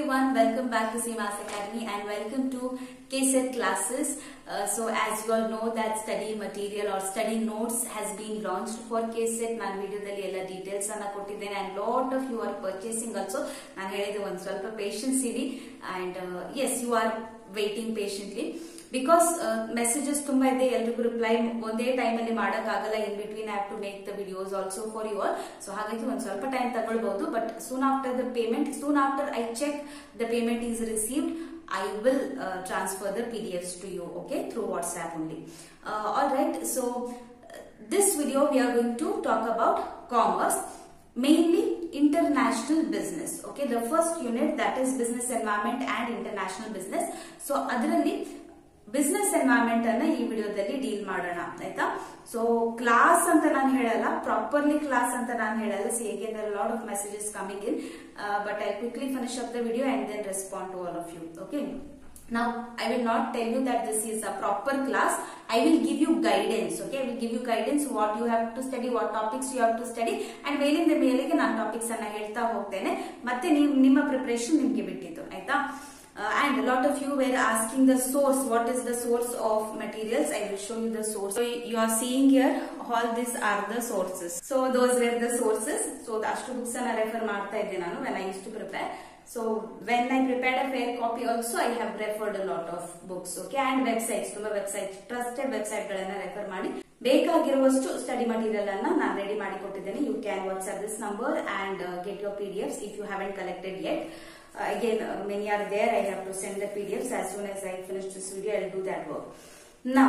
everyone, welcome back to CMAS Academy and welcome to KSET classes. Uh, so as you all know that study material or study notes has been launched for KSET ನಾನು ವಿಡಿಯೋದಲ್ಲಿ ಎಲ್ಲ details ಅನ್ನ ಕೊಟ್ಟಿದ್ದೇನೆ and lot of you are purchasing also ನಾನು ಹೇಳಿದೆ ಒಂದು ಸ್ವಲ್ಪ patience ಇರಿ and as you are waiting patiently because messages ತುಂಬಾ ಇದೆ ಎಲ್ರಿಗೂ ರಿಪ್ಲೈ ಒಂದೇ ಟೈಮ್ ಅಲ್ಲಿ ಮಾಡಕ್ಕಾಗಲ್ಲ in between have to make the videos also for you all so ಹಾಗಾಗಿ ಒಂದ್ ಸ್ವಲ್ಪ ಟೈಮ್ ತಗೊಳ್ಬಹುದು but soon after the payment soon after I check the payment is received I will uh, transfer the PDFs to you, okay, through WhatsApp only. Uh, Alright, so uh, this video we are going to talk about commerce, mainly international business, okay. The first unit that is business environment and international business. So, ಅದರಲ್ಲಿ business environment ಅನ್ನ ಈ ವಿಡಿಯೋದಲ್ಲಿ deal ಮಾಡೋಣ ಆಯ್ತಾ so class ಅಂತ ನಾನು ಹೇಳಲ್ಲ properly class ಅಂತ ನಾನು ಹೇಳಲ್ಲ ಸಿ ಏಕೆಂದ್ರೆ lot of messages coming in but I quickly finish up the video and then respond to all of you okay Now, I will not tell you that this is a proper class. I will give you guidance. Okay, I will give you guidance what you have to study, what topics you have to study, and ಮೇಲಿಂದ ಮೇಲೆಗೆ ನಾನು topics ಅನ್ನ ಹೇಳ್ತಾ ಹೋಗ್ತೇನೆ ಮತ್ತೆ ನೀವು ನಿಮ್ಮ preparation ನಿಮ್ಗೆ ಬಿಟ್ಟಿದ್ದು ಆಯ್ತಾ Uh, and a lot of you were asking the source what is the source of materials i will show you the source so you are seeing here all these are the sources so those were the sources so the ಅಷ್ಟು books ಅನ್ನ refer ಮಾಡ್ತಾ ಇದ್ದೆ ನಾನು when i used to prepare so when i prepared a fair copy also i have referred a lot of books okay and websites ತುಂಬಾ website trusted website ಗಳನ್ನ refer ಮಾಡಿ ಬೇಕಾಗಿರುವಷ್ಟು study material ಅನ್ನ ನಾನು ರೆಡಿ ಮಾಡಿ ಕೊಟ್ಟಿದ್ದೇನೆ you can WhatsApp this number and get your P D Fs if you haven't collected yet Uh, again uh, many are there i have to send the pdfs as soon as i finish this video i'll do that work now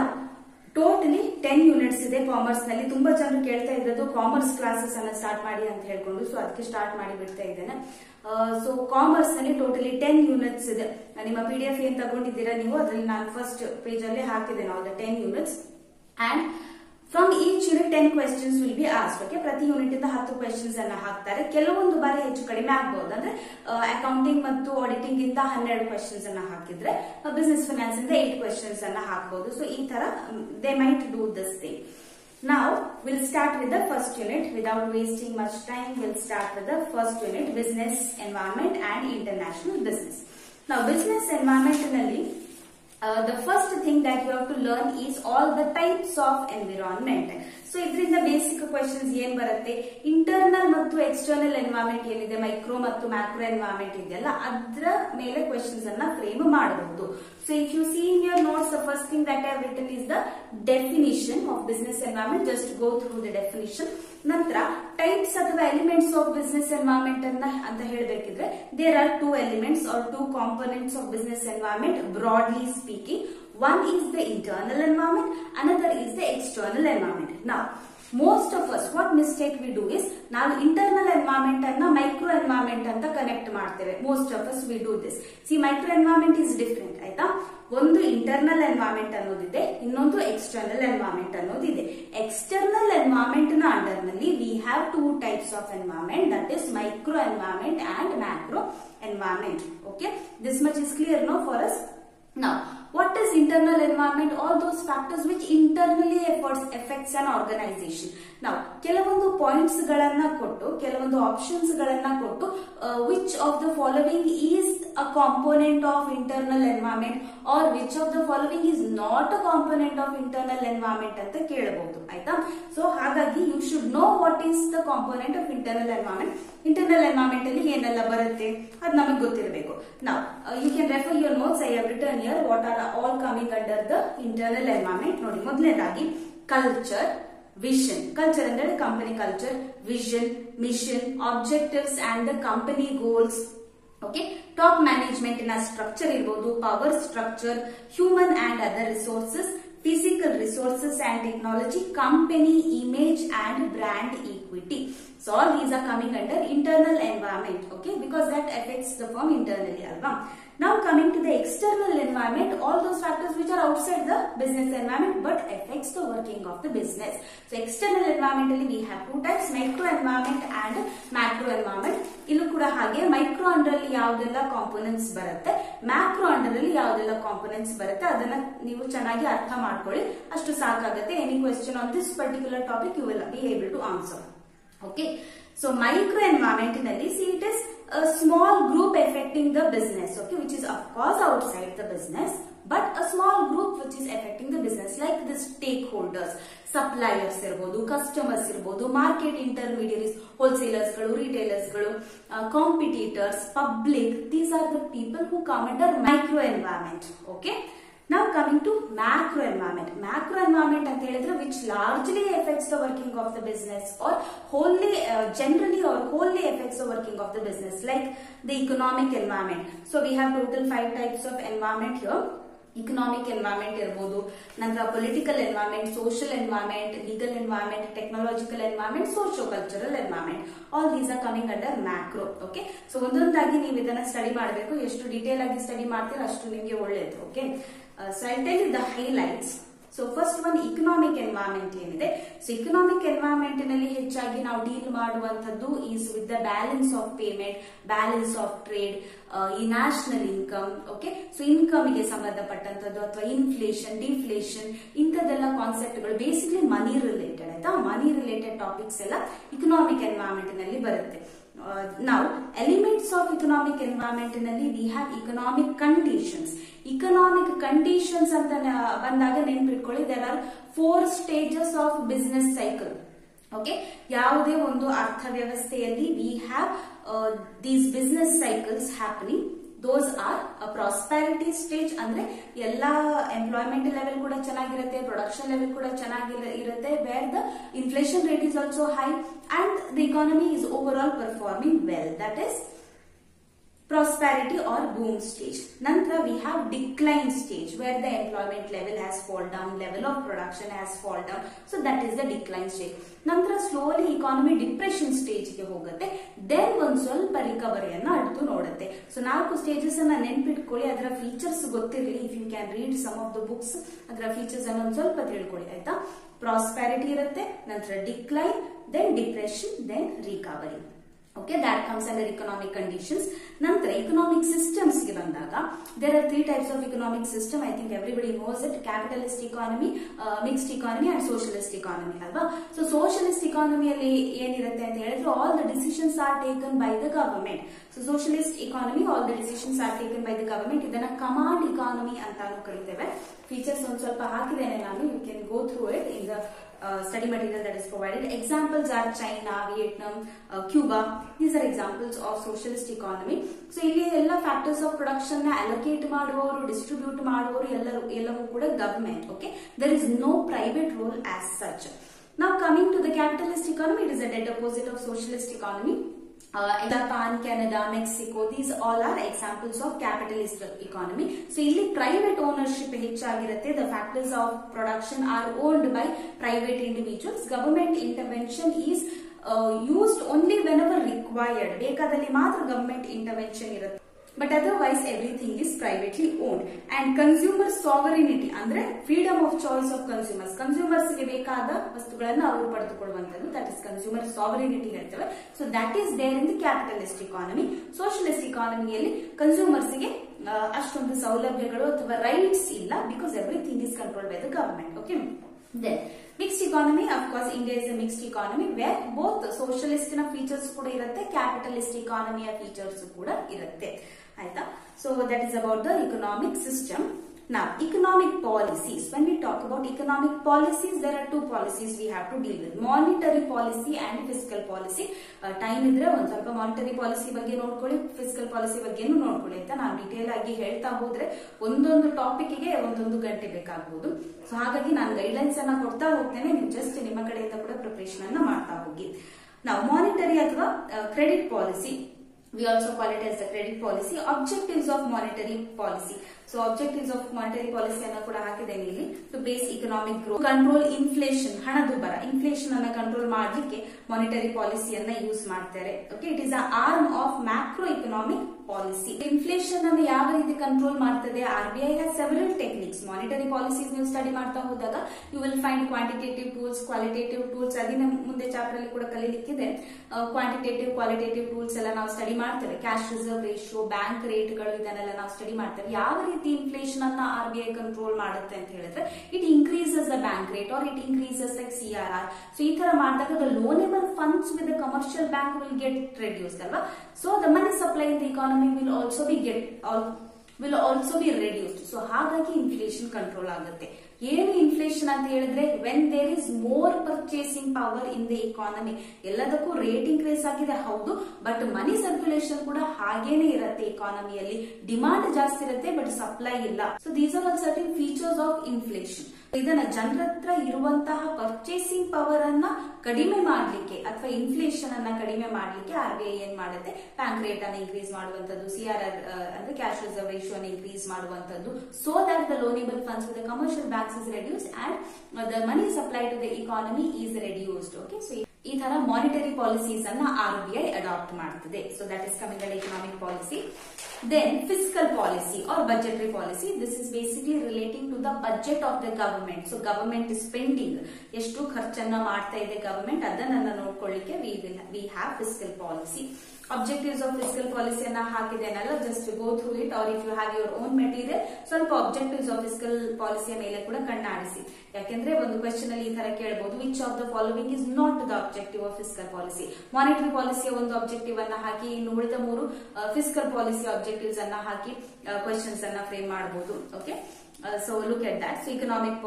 totally ten units ಇದೆ commerce ನಲ್ಲಿ ತುಂಬಾ ಜನರು ಕೇಳ್ತಾ ಇದ್ದದ್ದು commerce classes ಅನ್ನ start ಮಾಡಿ ಅಂತ ಹೇಳ್ಕೊಂಡು ಸೊ ಅದಕ್ಕೆ ಸ್ಟಾರ್ಟ್ ಮಾಡಿ ಬಿಡ್ತಾ ಇದ್ದೇನೆ ಸೊ ಕಾಮರ್ಸ್ ನಲ್ಲಿ ಟೋಟಲಿ ಟೆನ್ ಯೂನಿಟ್ಸ್ ಇದೆ ನಿಮ್ಮ ಪಿ ಡಿ ಎಫ್ ಏನ್ ತಗೊಂಡಿದ್ದೀರಾ ನೀವು ಅದ್ರಲ್ಲಿ ನಾನು ಫಸ್ಟ್ ಪೇಜ್ ಅಲ್ಲಿ ಹಾಕಿದ್ದೇನೆ all the ten units and from each unit ten questions will be asked okay ಪ್ರತಿ ಯೂನಿಟ್ ಇಂದ ಹತ್ತು ಕ್ವೆಶನ್ಸ್ ಅನ್ನ ಹಾಕ್ತಾರೆ ಕೆಲವೊಂದು ಬಾರಿ ಹೆಚ್ಚು ಕಡಿಮೆ ಆಗಬಹುದು ಅಂದ್ರೆ ಅಕೌಂಟಿಂಗ್ ಮತ್ತು ಆಡಿಟಿಂಗ್ ಇಂದ ಹನ್ನೆರಡು ಕ್ವೆಶನ್ಸ್ ಅನ್ನ ಹಾಕಿದ್ರೆ ಬಿಸಿನೆಸ್ ಫೈನಾನ್ಸ್ ಇಂದ ಏಟ್ ಕ್ವೆಶನ್ಸ್ ಅನ್ನ ಹಾಕಬಹುದು ಸೊ ಈ ತರ they might do this thing Now, we'll start with the first unit. Without wasting much time, we'll start with the first unit, business environment and international business. Now, business environment ನಲ್ಲಿ Uh, the first thing that you have to learn is all the types of environment. So ಇದರಿಂದ basic questions ಏನ್ ಬರುತ್ತೆ internal ಮತ್ತು external environment ಏನಿದೆ micro ಮತ್ತು macro environment ಇದೆಯಲ್ಲ ಅದರ ಮೇಲೆ ಕ್ವೆಶನ್ಸ್ ಅನ್ನ ಫ್ರೇಮ್ ಮಾಡಬಹುದು so if you see in your notes the first thing that have written is the definition of business environment just go through the definition ನಂತರ types ಅಥವಾ elements of business environment ಅನ್ನ ಅಂತ ಹೇಳಬೇಕಿದ್ರೆ there are two elements are two components of business environment broadly speaking One is the internal environment, another is the external environment. Now, most of us, what mistake we do is, ನಾವು internal environment ಅನ್ನ micro environment ಅಂತ connect ಮಾಡ್ತೇವೆ most of us we do this see micro environment is different ಆಯ್ತಾ ಒಂದು internal environment ಅನ್ನೋದಿದೆ ಇನ್ನೊಂದು external environment ಅನ್ನೋದಿದೆ external environment ನ ಅಂಡರ್ ನಲ್ಲಿ we have two types of environment that is micro environment and macro environment okay this much is clear no for us Now, what is internal environment? All those factors which internally efforts, affects an organization. Now, ಕೆಲವೊಂದು points ಗಳನ್ನ ಕೊಟ್ಟು ಕೆಲವೊಂದು options ಗಳನ್ನ ಕೊಟ್ಟು which of the following is a component of internal environment or which of the following is not a component of internal environment ಅಂತ ಕೇಳಬಹುದು ಆಯ್ತಾ so ಹಾಗಾಗಿ you should know what is the component of internal environment internal environment ಅಲ್ಲಿ ಏನೆಲ್ಲ ಬರುತ್ತೆ ಅದು ನಮಗೆ ಗೊತ್ತಿರಬೇಕು ನಾವು you can refer your notes I have written here what are all coming under the internal environment ನೋಡಿ ಮೊದಲನೇದಾಗಿ ಕಲ್ಚರ್ ವಿಷನ್ ಕಲ್ಚರ್ ಅಂದ್ರೆ company culture vision mission objectives and the company goals okay top management ನ structure ಇರಬಹುದು power structure human and other resources physical resources and technology, company image and brand equity. So all these are coming under internal environment, okay, because that affects the firm internally, alva. Now coming to the external environment, all those factors which are outside the business environment but affects the working of the business. So external environmentally we have two types, micro environment and macro environment. ಇಲ್ಲೂ ಕೂಡ ಹಾಗೆ micro under ಅಲ್ಲಿ ಯಾವ್ದೆಲ್ಲ components ಬರುತ್ತೆ macro under ಅಲ್ಲಿ ಯಾವ್ದೆಲ್ಲ components ಬರುತ್ತೆ ಅದನ್ನ ನೀವು ಚೆನ್ನಾಗಿ ಅರ್ಥ ಮಾಡ್ಕೊಳ್ಳಿ ಅಷ್ಟು ಸಾಕಾಗುತ್ತೆ any question on this particular topic you will be able to answer okay so micro environment ನಲ್ಲಿ see it is a small group affecting the business, okay, which is of course outside the business, but a small group which is affecting the business, like the stakeholders, suppliers ಇರ್ಬೋದು customers ಇರ್ಬೋದು market intermediaries ಹೋಲ್ಸೇಲರ್ಸ್ಗಳು ರಿಟೇಲರ್ಸ್ಗಳು competitors public these are the people who come under micro environment okay ನಾವು coming to macro environment macro environment ಅಂತ ಹೇಳಿದ್ರೆ which largely affects the working of the business or only generally or only affects the working of the business like the economic environment so we have total five types of environment here economic environment ಇರ್ಬೋದು ನಂತರ political environment social environment legal environment technological environment socio cultural environment all these are coming under macro okay so ಒಂದೊಂದಾಗಿ ನೀವು ಇದನ್ನ study ಮಾಡಬೇಕು ಎಷ್ಟು detail ಆಗಿ study ಮಾಡ್ತೀರಾ ಅಷ್ಟು ನಿಮಗೆ ಒಳ್ಳೇದು okay so I tell you the highlights so first one economic environment ಏನಿದೆ ಸೊ ಇಕನಾಮಿಕ್ ಎನ್ವೈರನ್ಮೆಂಟ್ ನಲ್ಲಿ ಹೆಚ್ಚಾಗಿ ನಾವು ಡೀಲ್ ಮಾಡುವಂತದ್ದು is with the balance of payment balance of trade ಈ national income okay so income ಗೆ ಸಂಬಂಧಪಟ್ಟಂತದ್ದು ಅಥವಾ ಇನ್ಫ್ಲೇಷನ್ ಡಿಫ್ಲೇಷನ್ ಇಂಥದ್ದೆಲ್ಲ ಕಾನ್ಸೆಪ್ಟ್ಗಳು ಬೇಸಿಕ್ಲಿ ಮನಿ ರಿಲೇಟೆಡ್ ಆಯ್ತಾ ಮನಿ ರಿಲೇಟೆಡ್ ಟಾಪಿಕ್ಸ್ ಎಲ್ಲ ಇಕನಾಮಿಕ್ ಎನ್ವೈರನ್ಮೆಂಟ್ ನಲ್ಲಿ ಬರುತ್ತೆ ನಾವು ಎಲಿಮೆಂಟ್ಸ್ ಆಫ್ ಇಕನಾಮಿಕ್ ಎನ್ವೈರನ್ಮೆಂಟ್ ನಲ್ಲಿ we have economic conditions economic conditions ಅಂತ ಬಂದಾಗ ನೆನ್ಪಿಟ್ಕೊಳ್ಳಿ there are four stages of business cycle okay ಯಾವುದೇ ಒಂದು ಅರ್ಥವ್ಯವಸ್ಥೆಯಲ್ಲಿ we have these business cycles happening those are prosperity stage ಅಂದ್ರೆ ಎಲ್ಲಾ ಎಂಪ್ಲಾಯ್ಮೆಂಟ್ ಲೆವೆಲ್ ಕೂಡ ಚೆನ್ನಾಗಿರುತ್ತೆ ಪ್ರೊಡಕ್ಷನ್ ಲೆವೆಲ್ ಕೂಡ ಚೆನ್ನಾಗಿ ಇರುತ್ತೆ where the inflation rate is also high and the economy is over all performing well that is prosperity or boom stage. Nantra we have decline stage where the employment level has fall down, level of production has fall down. So that is the decline stage. ನಂತರ slowly economy depression ಸ್ಟೇಜ್ಗೆ ಹೋಗುತ್ತೆ then ಒಂದ್ ಸ್ವಲ್ಪ ರಿಕವರಿಯನ್ನ ಅಡ್ದು ನೋಡುತ್ತೆ so ನಾಲ್ಕು stages ಅನ್ನ ನೆನ್ಪಿಟ್ಕೊಳ್ಳಿ ಅದರ features ಗೊತ್ತಿರಲಿ if you can read some of the books ಅದರ ಫೀಚರ್ಸ್ ಅನ್ನ ಒಂದ್ ಸ್ವಲ್ಪ ತಿಳ್ಕೊಳ್ಳಿ ಆಯ್ತಾ ಪ್ರಾಸ್ಪ್ಯಾರಿಟಿ ಇರುತ್ತೆ ನಂತರ decline then depression then recovery okay that comes under economic conditions ನಂತರ ಇಕನಾಮಿಕ್ ಸಿಸ್ಟಮ್ಸ್ ಗೆ ಬಂದಾಗ there are three types of economic system I think everybody knows it capitalist economy mixed economy and socialist economy ಅಲ್ವಾ so socialist ಇಕಾನಮಿಯಲ್ಲಿ ಏನಿರುತ್ತೆ ಅಂತ ಹೇಳಿದ್ರೆ all the decisions are taken by the government so socialist economy all the decisions are taken by the government ಇದನ್ನ command economy ಅಂತಾನು ಕರಿತೇವೆ features ಒಂದ್ ಸ್ವಲ್ಪ ಹಾಕಿದ್ದೇನೆ ನಾನು you can go through it in the Uh, study material that is provided. Examples are China, Vietnam, uh, Cuba. These are examples of socialist economy. So ಇಲ್ಲಿ ಎಲ್ಲ factors of production ನ allocate ಮಾಡುವವರು distribute ಮಾಡುವವರು ಎಲ್ಲರೂ ಎಲ್ಲವೂ ಕೂಡ government okay there is no private role as such ನಾವು coming to the capitalist economy it is a dead opposite of socialist economy Japan Canada Mexico these all are examples of capitalist economy so ಇಲ್ಲಿ private ownership ಹೆಚ್ಚಾಗಿರುತ್ತೆ the factors of production are owned by private individuals government intervention is used only when whenever required ಬೇಕಾದಲ್ಲಿ ಮಾತ್ರ government intervention ಇರುತ್ತೆ but otherwise everything is privately owned and consumer sovereignty ಅಂದ್ರೆ freedom of choice of consumers consumers ಗೆ ಬೇಕಾದ ವಸ್ತುಗಳನ್ನ ಅವರು ಪಡೆದುಕೊಳ್ಳುವಂತದ್ದು that is consumer sovereignty ಹೇಳ್ತೇವೆ so that is there in the capitalist economy socialist ಇಕಾನಮಿಯಲ್ಲಿ ಕನ್ಸ್ಯೂಮರ್ಸ್ ಗೆ ಅಷ್ಟೊಂದು ಸೌಲಭ್ಯಗಳು ಅಥವಾ ರೈಟ್ಸ್ ಇಲ್ಲ because everything is control by the government okay then mixed economy of course India is a mixed economy wear both socialist ನ features ಕೂಡ ಇರುತ್ತೆ capitalist ಇಕಾನಮಿಯ ಫೀಚರ್ಸ್ ಕೂಡ ಇರುತ್ತೆ ಆಯ್ತಾ so that is about the economic system Now, economic policies. When we talk about economic policies, there are two policies we have to deal with. Monetary policy and fiscal policy. Time ಇದ್ರೆ ಒಂದ್ ಸ್ವಲ್ಪ monetary policy ಬಗ್ಗೆ ನೋಡ್ಕೊಳ್ಳಿ physical policy ಬಗ್ಗೆನೂ ನೋಡ್ಕೊಳ್ಳಿ ಅಂತ ನಾನು detail ಆಗಿ ಹೇಳ್ತಾ ಹೋದ್ರೆ ಒಂದೊಂದು ಟಾಪಿಕ್ಗೆ ಒಂದೊಂದು ಗಂಟೆ ಬೇಕಾಗಬಹುದು ಸೊ ಹಾಗಾಗಿ ನಾನು ಗೈಡ್ಲೈನ್ಸ್ ಅನ್ನ ಕೊಡ್ತಾ ಹೋಗ್ತೇನೆ ನೀವು ಜಸ್ಟ್ ನಿಮ್ಮ ಕಡೆಯಿಂದ ಕೂಡ ಪ್ರಿಪರೇಷನ್ ಅನ್ನ ಮಾಡ್ತಾ ಹೋಗಿ ನಾವು ಮಾನಿಟರಿ ಅಥವಾ credit policy we also call it as the credit policy objectives of monetary policy so objectives of monetary policy ಅನ್ನ ಕೂಡ ಹಾಕಿದ್ದೇನೆ ಇಲ್ಲಿ to base economic growth control inflation ಹಣದುಬ್ಬರ ಇನ್ಫ್ಲೇಷನ್ ಅನ್ನ ಕಂಟ್ರೋಲ್ ಮಾಡಲಿಕ್ಕೆ ಮಾನಿಟರಿ ಪಾಲಿಸಿಯನ್ನ ಯೂಸ್ ಮಾಡ್ತಾರೆ okay it is a arm of macro economic policy inflation ಅನ್ನು ಯಾವ ರೀತಿ ಕಂಟ್ರೋಲ್ ಮಾಡ್ತದೆ R B I has several techniques monetary policies ನೀವು ಸ್ಟಡಿ ಮಾಡ್ತಾ ಹೋದಾಗ you will find quantitative tools qualitative tools ಅದಿನ ಮುಂದೆ ಚಾಪ್ಟರ್ ಅಲ್ಲಿ ಕೂಡ ಕಲಿಲಿಕ್ಕಿದೆ ಕ್ವಾಂಟಿಟೇಟಿವ್ ಕ್ವಾಲಿಟೇಟಿವ್ ಟೂಲ್ಸ್ ಎಲ್ಲ ನಾವು ಸ್ಟಡಿ ಮಾಡ್ತೇವೆ ಕ್ಯಾಶ್ ರಿಸರ್ವ್ ರೇಷಿಯೋ ಬ್ಯಾಂಕ್ ರೇಟ್ಗಳು ಇದನ್ನೆಲ್ಲ ನಾವು ಸ್ಟಡಿ ಮಾಡ್ತೇವೆ ಯಾವ ರೀತಿ ಇನ್ಫ್ಲೇಷನ್ ಅನ್ನ ಆರ್ ಬಿ ಐ ಕಂಟ್ರೋಲ್ ಮಾಡುತ್ತೆ ಅಂತ ಹೇಳಿದ್ರೆ it increases the bank rate or it increases like C R R so ಈ ತರ ಮಾಡಿದಾಗ the loanable funds with the commercial bank will get reduced ಅಲ್ವಾ so the money supply in the economy economy will also be get all will also be reduced so ಹಾಗಾಗಿ inflation control ಆಗುತ್ತೆ ಏನು inflation ಅಂತ ಹೇಳಿದ್ರೆ when there is more purchasing power in the economy ಎಲ್ಲದಕ್ಕೂ rate increase ಆಗಿದೆ ಹೌದು but money circulation ಕೂಡ ಹಾಗೇನೆ ಇರುತ್ತೆ ಇಕಾನಮಿಯಲ್ಲಿ ಡಿಮಾಂಡ್ ಜಾಸ್ತಿ ಇರುತ್ತೆ ಬಟ್ ಸಪ್ಲೈ ಇಲ್ಲ so these are all certain features of inflation ಇದನ್ನ ಜನರ ಹತ್ರ ಇರುವಂತಹ ಪರ್ಚೇಸಿಂಗ್ ಪವರ್ ಅನ್ನ ಕಡಿಮೆ ಮಾಡ್ಲಿಕ್ಕೆ ಅಥವಾ ಇನ್ಫ್ಲೇಷನ್ ಅನ್ನ ಕಡಿಮೆ ಮಾಡ್ಲಿಕ್ಕೆ ಆರ್ ಬಿ ಐ ಏನ್ ಮಾಡುತ್ತೆ ಬ್ಯಾಂಕ್ ರೇಟ್ ಅನ್ನ ಇನ್ಕ್ರೀಸ್ ಮಾಡುವಂತದ್ದು ಸಿ ಆರ್ ಆರ್ ಅಂದ್ರೆ ಕ್ಯಾಶ್ ರಿಸರ್ವ್ ರೇಷಿಯೋ ಅನ್ನ ಇನ್ಕ್ರೀಸ್ ಮಾಡುವಂತದ್ದು so that the loanable funds with commercial banks is reduce and the money supply to the economy is reduced okay so ಈ ತರ monetary policies ಅನ್ನ R B I adapt ಮಾಡ್ತದೆ so that is coming and economic policy then fiscal policy or budgetary policy this is basically relating to the budget of the government so government spending ಎಷ್ಟು ಖರ್ಚನ್ನ ಮಾಡ್ತಾ ಇದೆ government ಅದನ್ನ ನೋಡ್ಕೊಳ್ಳಿಕ್ಕೆ we will we have fiscal policy objectives of fiscal ಪಾಲಿಸಿಯನ್ನ ಹಾಕಿದ್ದೇನಲ್ಲ just go through it or if you have your own material ಸ್ವಲ್ಪ objectives of fiscal ಪಾಲಿಸಿಯ ಮೇಲೆ ಕೂಡ ಕಣ್ಣಾಡಿಸಿ ಯಾಕೆಂದ್ರೆ ಒಂದು ಕ್ವೆಶನ್ ಅಲ್ಲಿ ಈ ತರ ಕೇಳಬಹುದು which of the following is not the objective of fiscal policy monetary ಪಾಲಿಸಿಯ ಒಂದು ಅಬ್ಜೆಕ್ಟಿವ್ ಅನ್ನ ಹಾಕಿ ಇನ್ನು ಉಳಿದ ಮೂರು ಫಿಸಿಕಲ್ ಪಾಲಿಸಿ ಅಬ್ಜೆಕ್ಟಿವ್ಸ್ ಅನ್ನ ಹಾಕಿ ಕ್ವೆಶನ್ಸ್ ಅನ್ನ ಫ್ರೇಮ್ ಮಾಡಬಹುದು okay so look at that so economic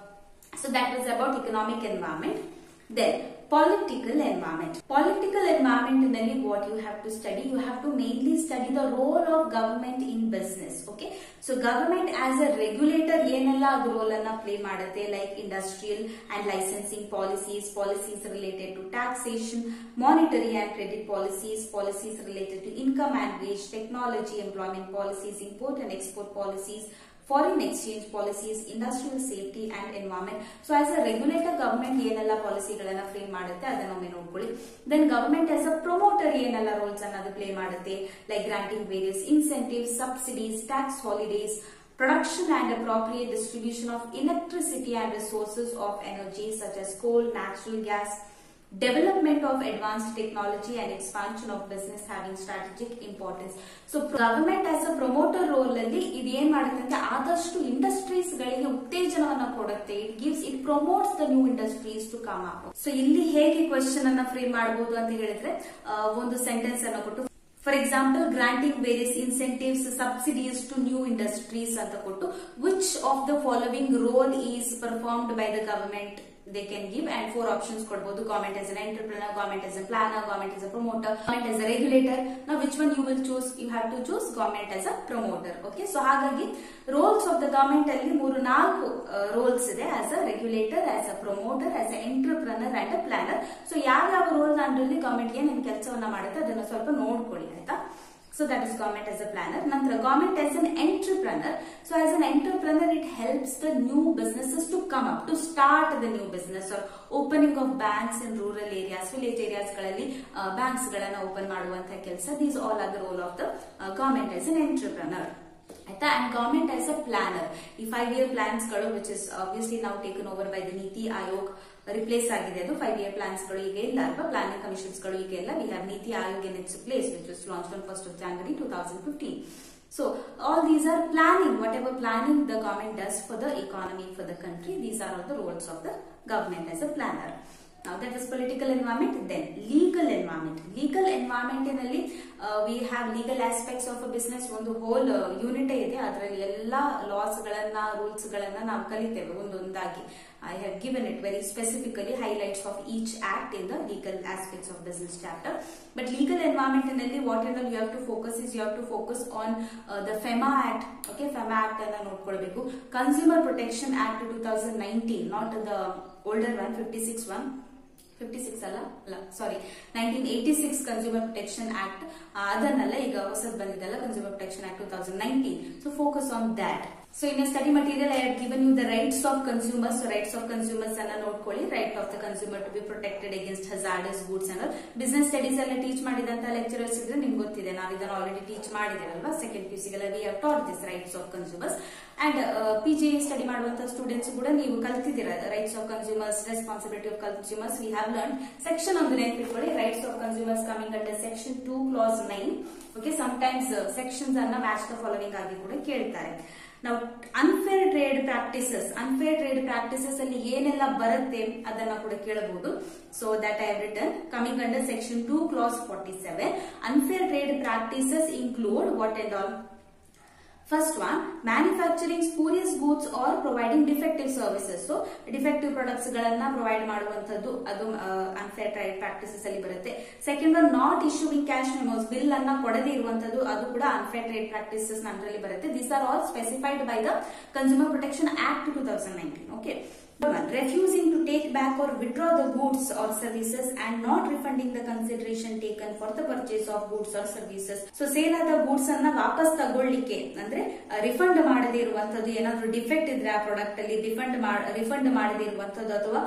so that is about economic environment then political environment political environment ನಲ್ಲಿ what you have to study you have to mainly study the role of government in business okay so government as a regulator ಏನೆಲ್ಲ ಅದು roll ಅನ್ನ play ಮಾಡುತ್ತೆ like industrial and licensing policies policies related to taxation monetary and credit policies policies related to income and wage technology employment policies import and export policies foreign exchange policies industrial safety and environment so as a regulator government ಏನೆಲ್ಲ ಪಾಲಿಸಿಗಳನ್ನ frame ಮಾಡುತ್ತೆ ಅದನ್ನ ಒಮ್ಮೆ ನೋಡ್ಕೊಳ್ಳಿ then government as a promoter ಏನೆಲ್ಲ roles ಅನ್ನ ಅದು play ಮಾಡುತ್ತೆ like granting various incentives subsidies tax holidays production and appropriate distribution of electricity and resources of energy such as coal, natural gas, development of advanced technology and expansion of business having strategic importance. So government as a promoter role ಅಲ್ಲಿ ಇದು ಏನ್ ಮಾಡುತ್ತೆ ಅಂದ್ರೆ ಆದಷ್ಟು industries ಗಳಿಗೆ ಉತ್ತೇಜನವನ್ನ ಕೊಡುತ್ತೆ it gives it promotes the new industries to come up so ಇಲ್ಲಿ ಹೇಗೆ ಕ್ವಶನ್ ಅನ್ನ ಫ್ರೇಮ್ ಮಾಡಬಹುದು ಅಂತ ಹೇಳಿದ್ರೆ ಆ, ಒಂದು ಸೆಂಟೆನ್ಸ್ ಅನ್ನ ಕೊಟ್ಟು for example granting various incentives subsidies to new industries ಅಂತ ಕೊಟ್ಟು which of the following role is performed by the government they can give and four options ಕೊಡ್ಬೋದು government as an entrepreneur government as a planner government as a promoter government as a regulator now which one you will choose you have to choose government as a promoter okay so ಹಾಗಾಗಿ roles of the government ಅಲ್ಲಿ ಮೂರು ನಾಲ್ಕು roles ಇದೆ as a regulator as a promoter as a entrepreneur and a planner so ಯಾವ್ಯಾವ role ಅಂಡ್ರಲ್ಲಿ government ಏನೇನು ಕೆಲಸವನ್ನ ಮಾಡುತ್ತೆ ಅದನ್ನ ಸ್ವಲ್ಪ ನೋಡ್ಕೊಳ್ಳಿ ಆಯ್ತಾ So that is government as a planner. Nantra government as an entrepreneur. So as an entrepreneur, it helps the new businesses to come up, to start the new business or opening of banks in rural areas, village areas ಗಳಲ್ಲಿ banks ಗಳನ್ನ open ಮಾಡುವಂತಹ ಕೆಲಸ these all are the role of the government as an entrepreneur ಆಯ್ತಾ and government as a planner ಈ five year plans ಗಳು which is obviously ನಾವು taken over by the NITI Aayog replace ಆಗಿದೆ ಅದು ಫೈವ್ ಇಯರ್ ಪ್ಲಾನ್ಸ್ ಗಳು ಈಗ ಇಲ್ಲ ಅಲ್ವಾ ಪ್ಲಾನಿಂಗ್ ಕಮಿಷನ್ಸ್ ಗಳು ಈಗ ಇಲ್ಲ we have NITI Aayog in its place which is launch on first of January two thousand fifteen So all these are planning, whatever planning the government does for the economy for the country, these are all the roles of the government as a planner. Now that is political environment. Then legal environment. Legal environment ನಲ್ಲಿ we have legal aspects of a business ಒಂದು whole unit ಇದೆ ಅದರಲ್ಲಿ ಎಲ್ಲಾ loss ಗಳನ್ನ rules ಗಳನ್ನ ನಾವು ಕಲಿತೇವೆ ಒಂದೊಂದಾಗಿ I have given it very specifically highlights of each act in the legal aspects of business chapter but legal environment ನಲ್ಲಿ what all you have to focus is you have to focus on the FEMA act okay FEMA act ಅನ್ನ ನೋಡ್ಕೊಳ್ಬೇಕು consumer protection act two thousand nineteen not the older one fifty six one fifty six ಅಲ್ಲ ಅಲ್ಲ sorry nineteen eighty six consumer protection act ಅದನ್ನೆಲ್ಲ ಈಗ ಹೊಸದ್ ಬಂದಿದೆಲ್ಲ consumer protection act two thousand nineteen so focus on that so in study material I have given you the rights of consumers rights of consumers ಅನ್ನ ನೋಡ್ಕೊಳ್ಳಿ right of the consumer to be protected against hazardous goods ಅನ್ನೋ business studies ಎಲ್ಲ teach ಮಾಡಿದಂತ lecturers ಇದ್ರೆ ನಿಮ್ಗೆ ಗೊತ್ತಿದೆ ನಾವು ಇದನ್ನ ಆಲ್ರೆಡಿ ಟೀಚ್ ಮಾಡಿದೇವಲ್ವಾ second P C we have taught this rights of consumers and P G study ಮಾಡುವಂತ ಸ್ಟೂಡೆಂಟ್ಸ್ ಕೂಡ ನೀವು ಕಲ್ತಿದ್ದೀರಾ rights of consumers responsibility of consumers we have learn section ಒಂದು ನೆನಪಿಟ್ಕೊಳ್ಳಿ rights of consumers coming under section two clause nine okay sometimes sections ಅನ್ನ match the following ಆಗಿ ಕೂಡ ಕೇಳ್ತಾರೆ ನಾವು unfair trade practices unfair trade practices ಅಲ್ಲಿ ಏನೆಲ್ಲ ಬರುತ್ತೆ ಅದನ್ನ ಕೂಡ ಕೇಳಬಹುದು so that I return coming under section two clause forty seven unfair trade practices include what and all first one manufacturing spurious goods or providing defective services so defective products ಗಳನ್ನ provide ಮಾಡುವಂತದ್ದು ಅದು unfair trade practices ಅಲ್ಲಿ ಬರುತ್ತೆ second one not issuing cash memos bill ಅನ್ನ ಕೊಡದೇ ಇರುವಂತದ್ದು ಅದು ಕೂಡ ಅನ್ಫೇರ್ ಟ್ರೇಡ್ ಪ್ರಾಕ್ಟೀಸಸ್ ಅದರಲ್ಲಿ ಬರುತ್ತೆ these are all specified by the consumer protection act two thousand nineteen okay refusing to take back or withdraw the goods or services and not refunding the consideration taken for the purchase of goods or services so sale ಆದ goods ಅನ್ನ ವಾಪಸ್ ತಗೊಳ್ಳಿಕ್ಕೆ ಅಂದ್ರೆ refund ಮಾಡದೇ ಇರುವಂತದ್ದು ಏನಾದ್ರು defect ಇದ್ರೆ ಆ ಪ್ರಾಡಕ್ಟ್ ಅಲ್ಲಿ ರಿಫಂಡ್ ರಿಫಂಡ್ ಮಾಡದೇ ಇರುವಂತದ್ದು ಅಥವಾ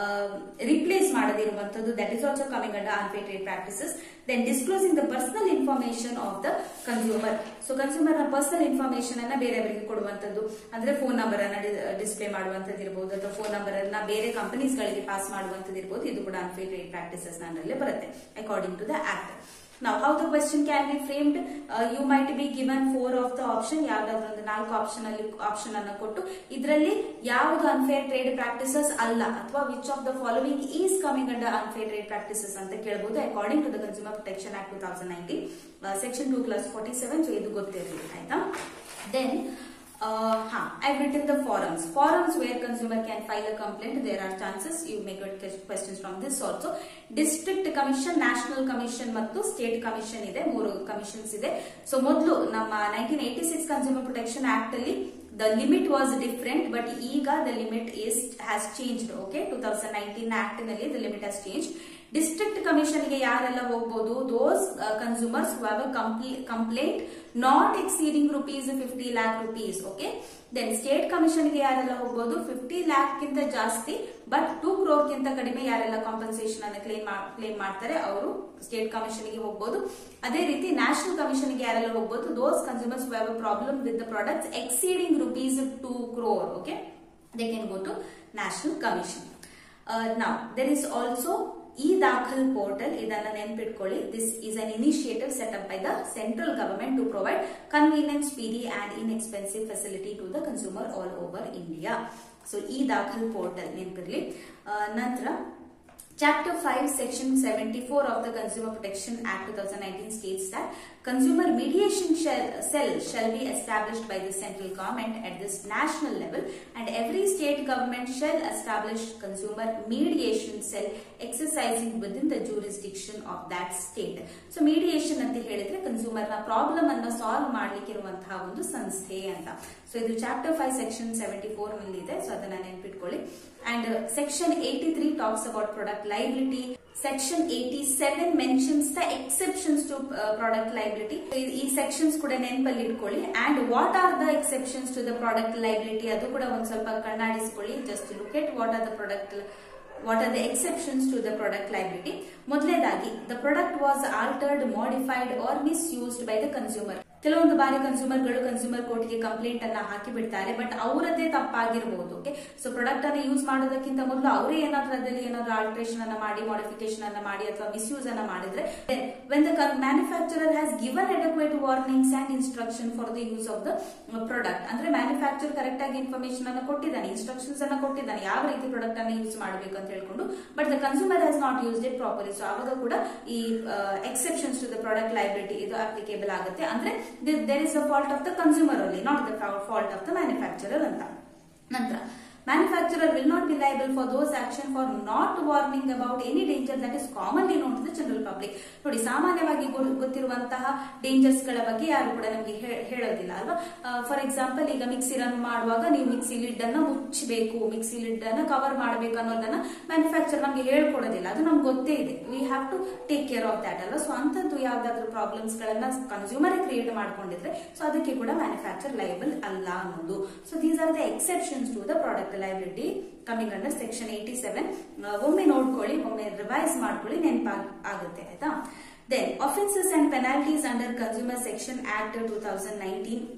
ರಿಪ್ಲೇಸ್ ಮಾಡದೇ ಇರುವಂತದ್ದು that is also coming under unpaid trade practices then disclosing the personal information of the consumer so consumer ನ ಪರ್ಸನಲ್ ಇನ್ಫಾರ್ಮೇಶನ್ ಅನ್ನ ಬೇರೆಯವರಿಗೆ ಕೊಡುವಂತದ್ದು ಅಂದ್ರೆ ಫೋನ್ ನಂಬರ್ ಅನ್ನ ಡಿಸ್ಪ್ಲೇ ಮಾಡುವಂತದ್ದು ಇರಬಹುದು ಅಥವಾ ಫೋನ್ ನಂಬರ್ ಅನ್ನ ಬೇರೆ ಕಂಪನೀಸ್ ಗಳಿಗೆ ಪಾಸ್ ಮಾಡುವಂತದ್ದು ಇರಬಹುದು ಇದು ಕೂಡ ಅನ್ಫೇರ್ ಟ್ರೇಡ್ ಪ್ರಾಕ್ಟಿಸಸ್ ನಲ್ಲೇ ಬರುತ್ತೆ ಅಕಾರ್ಡಿಂಗ್ ಟು ದ ಆಕ್ಟ್ ನಾವು how the question can be framed you might be given four of the option ಯಾವ್ದಾದ್ರು ಒಂದು ನಾಲ್ಕು ಆಪ್ಷನ್ ಅಲ್ಲಿ ಆಪ್ಷನ್ ಅನ್ನ ಕೊಟ್ಟು ಇದರಲ್ಲಿ ಯಾವುದು ಅನ್ಫೇರ್ ಟ್ರೇಡ್ ಪ್ರಾಕ್ಟಿಸಸ್ ಅಲ್ಲ ಅಥವಾ which of the following is coming under unfair trade practices ಅಂತ ಕೇಳಬಹುದು according to the consumer protection act two thousand nineteen section two clause forty seven so ಇದು ಗೊತ್ತಿರಲಿ ಆಯ್ತಾ then uh, huh, I've written the forums. Forums where consumer can file a complaint. There are chances you may get questions from this also. District commission national commission ಮತ್ತು state commission ಇದೆ ಮೂರು commissions ಇದೆ so ಮೊದಲು ನಮ್ಮ nineteen eighty six consumer protection act ಅಲ್ಲಿ the limit was different but ಈಗ the limit is has changed okay two thousand nineteen act ನಲ್ಲಿ the limit has change district commission ಗೆ ಯಾರೆಲ್ಲ ಹೋಗಬಹುದು those consumers who have complaint not exceeding rupees fifty lakh rupees okay then state commission ಗೆ ಯಾರೆಲ್ಲ ಹೋಗಬಹುದು fifty lac ಗಿಂತ ಜಾಸ್ತಿ but two crore ಗಿಂತ ಕಡಿಮೆ ಯಾರೆಲ್ಲ ಕಾಂಪನ್ಸೇಷನ್ ಅನ್ನು ಕ್ಲೇಮ್ ಕ್ಲೇಮ್ ಮಾಡ್ತಾರೆ ಅವರು ಸ್ಟೇಟ್ ಕಮಿಷನ್ ಗೆ ಹೋಗಬಹುದು ಅದೇ ರೀತಿ ನ್ಯಾಷನಲ್ ಕಮಿಷನ್ ಗೆ ಯಾರೆಲ್ಲ ಹೋಗಬಹುದು those consumers have a problem with the products exceeding rupees two crore okay they can go to national commission ನಾವು there is also e Daakhil portal ಇದನ್ನ ನೆನ್ಪಿಟ್ಕೊಳ್ಳಿ this is an initiative set up by the central government to provide convenience speedy and inexpensive facility to the consumer all over India so e Daakhil portal ನೆನಪಿರ್ಲಿ ನಂತರ Chapter 5, Section 74 of the Consumer Protection Act 2019 states that consumer mediation shall, cell shall be established by the central government at this national level and every state government shall establish consumer mediation cell exercising within the jurisdiction of that state. So mediation ಅಂತ ಹೇಳಿದ್ರೆ consumer ನ problem ಅನ್ನ solve ಮಾಡ್ಲಿಕ್ಕೆ ಇರುವಂತಹ ಒಂದು ಸಂಸ್ಥೆ ಅಂತ so ಇದು chapter five section seventy four ನಲ್ಲಿ ಇದೆ ಸೊ ಅದನ್ನ ನೆನ್ಪಿಟ್ಕೊಳ್ಳಿ and section eighty three talks about product liability section eighty seven mentions the exceptions to product liability ಈ ಸೆಕ್ಷನ್ಸ್ ಕೂಡ ನೆನಪಲ್ಲಿ ಇಟ್ಕೊಳ್ಳಿ and what are the exceptions to the product liability ಅದು ಕೂಡ ಒಂದ್ ಸ್ವಲ್ಪ ಕಣ್ಣಾಡಿಸ್ಕೊಳ್ಳಿ just look at what are the product what are the exceptions to the product liability ಮೊದಲನೇದಾಗಿ the product was altered modified or misused by the consumer ಕೆಲವೊಂದು ಬಾರಿ ಕನ್ಸ್ಯೂಮರ್ಗಳು consumer ಕೋರ್ಟ್ಗೆ complaint ಅನ್ನ ಹಾಕಿ ಬಿಡ್ತಾರೆ ಬಟ್ ಅವರದ್ದೇ ತಪ್ಪಾಗಿರಬಹುದು ಓಕೆ ಸೊ ಪ್ರಾಡಕ್ಟ್ ಅನ್ನ use ಮಾಡೋದಕ್ಕಿಂತ ಮೊದಲು ಅವರೇ ಏನಾದ್ರೂ ಅದರಲ್ಲಿ ಏನಾದ್ರೂ ಆಲ್ಟ್ರೇಷನ್ ಅನ್ನ ಮಾಡಿ ಮಾಡಿಫಿಕೇಶನ್ ಅನ್ನ ಮಾಡಿ ಅಥವಾ ಮಿಸ್ಯೂಸ್ ಅನ್ನ ಮಾಡಿದ್ರೆ when the manufacturer has given adequate warnings and instruction for the use of the product ಅಂದ್ರೆ ಮ್ಯಾನುಫ್ಯಾಕ್ಚರ್ ಕರೆಕ್ಟ್ ಆಗಿ ಇನ್ಫಾರ್ಮೇಶನ್ ಅನ್ನ ಕೊಟ್ಟಿದ್ದಾನೆ ಇನ್ಸ್ಟ್ರಕ್ಷನ್ಸ್ ಅನ್ನ ಕೊಟ್ಟಿದ್ದಾನೆ ಯಾವ ರೀತಿ ಪ್ರಾಡಕ್ಟ್ ಅನ್ನ ಯೂಸ್ ಮಾಡಬೇಕು ಅಂತ ಹೇಳ್ಕೊಂಡು but the consumer has not used it properly so ಆವಾಗ ಕೂಡ ಈ exceptions to the product liability ಇದು ಅಪ್ಲಿಕೇಬಲ್ ಆಗುತ್ತೆ ಅಂದ್ರೆ there is the fault of the consumer ಅಲ್ಲಿ not the fault of the manufacturer ಅಂತ ನಂತರ manufacturer will not be liable for those action for not warning about any danger that is commonly known to the general public ನೋಡಿ ಸಾಮಾನ್ಯವಾಗಿ ಗೊತ್ತಿರುವಂತಹ dangers ಗಳ ಬಗ್ಗೆ ಯಾರು ಕೂಡ ನಮಗೆ ಹೇಳೋದಿಲ್ಲ ಅಲ್ವಾ ಫಾರ್ ಎಕ್ಸಾಂಪಲ್ ಈಗ ಮಿಕ್ಸಿ ರನ್ ಮಾಡುವಾಗ ನೀವು ಮಿಕ್ಸಿ ಲಿಡ್ ಅನ್ನ ಮುಚ್ಚಬೇಕು ಮಿಕ್ಸಿ ಲಿಡ್ ಅನ್ನ ಕವರ್ ಮಾಡಬೇಕು ಅನ್ನೋದನ್ನ ಮ್ಯಾನುಫ್ಯಾಕ್ಚರ್ ನಮಗೆ ಹೇಳ್ಕೊಡೋದಿಲ್ಲ ಅದು ನಮ್ಗೆ ಗೊತ್ತೇ ಇದೆ we have to take care of that ಅಲ್ವಾ ಸೊ ಅಂತದ್ದು ಯಾವ್ದಾದ್ರು ಪ್ರಾಬ್ಲಮ್ಸ್ ಗಳನ್ನ ಕನ್ಸ್ಯೂಮರ್ ಕ್ರಿಯೇಟ್ ಮಾಡ್ಕೊಂಡಿದ್ರೆ ಸೊ ಅದಕ್ಕೆ ಕೂಡ ಮ್ಯಾನುಫ್ಯಾಕ್ಚರ್ ಲೈಬಲ್ ಅಲ್ಲ ಅನ್ನೋದು so these are the exceptions to the product liability coming under section eighty seven ಒಮ್ಮೆ ನೋಡ್ಕೊಳ್ಳಿ ಒಮ್ಮೆ ರಿವೈಸ್ ಮಾಡ್ಕೊಳ್ಳಿ ನೆನಪಾಗ ಆಗುತ್ತೆ ಆಯ್ತಾ then offences and penalties under consumer section act two thousand nineteen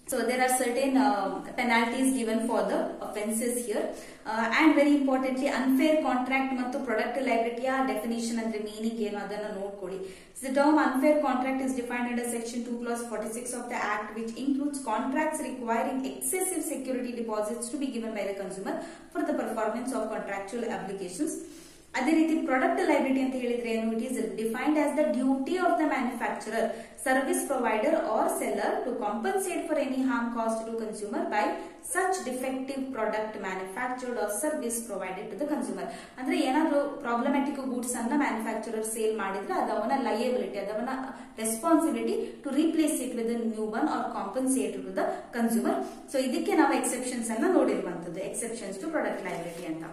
So there are certain uh, penalties given for the offences here uh, and very importantly unfair contract ಮತ್ತು product liability ಆ definition ಅಂದ್ರೆ meaning ಏನು ಅದನ್ನ ನೋಡ್ಕೊಳ್ಳಿ The term unfair contract is defined under section 2 clause 46 of the act which includes contracts requiring excessive security deposits to be given by the consumer for the performance of contractual obligations ಅದೇ ರೀತಿ product liability ಅಂತ ಹೇಳಿದ್ರೆ ಏನು it is defined as the duty of the manufacturer service provider or seller to compensate for any harm caused to consumer by such defective product manufactured or service provided to the consumer ಅಂದ್ರೆ ಏನಾದ್ರು problematic goods ಅನ್ನ manufacturer sale ಮಾಡಿದ್ರೆ ಅದು ಅವನ liability ಅದು ಅವನ responsibility to replace it with new one or compensate to the consumer so ಇದಕ್ಕೆ ನಾವು ಎಕ್ಸೆಪ್ಷನ್ಸ್ ಅನ್ನ ನೋಡಿರುವಂತದ್ದು ಎಕ್ಸೆಪ್ಷನ್ಸ್ ಟು ಪ್ರಾಡಕ್ಟ್ ಲೈಬಿಲಿಟಿ ಅಂತ